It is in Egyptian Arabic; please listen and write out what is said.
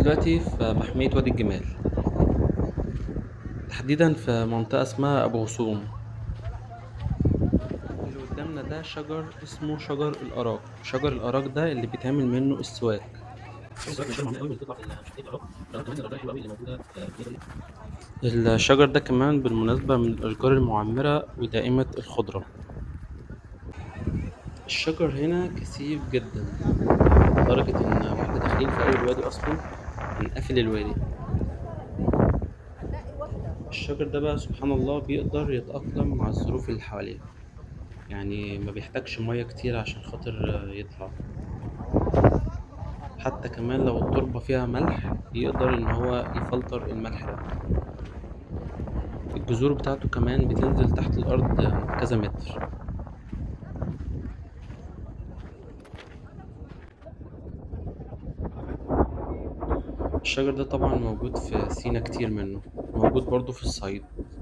دلوقتي في محمية وادي الجمال تحديدا في منطقة اسمها أبو غصون اللي قدامنا ده شجر اسمه شجر الأراك شجر الأراك ده اللي بيتعمل منه السواك الشجر ده كمان بالمناسبة من الأشجار المعمرة ودائمة الخضرة الشجر هنا كثيف جدا لدرجة إن واحنا داخلين في أول وادي أصلا هنقفل الوادي الشجر ده بقى سبحان الله بيقدر يتأقلم مع الظروف اللي حواليه يعني ما بيحتاجش مياه كتير عشان خاطر يطلع حتى كمان لو التربة فيها ملح يقدر إن هو يفلتر الملح ده الجذور بتاعته كمان بتنزل تحت الأرض كذا متر الشجر ده طبعا موجود في سينا كتير منه موجود برضه في الصعيد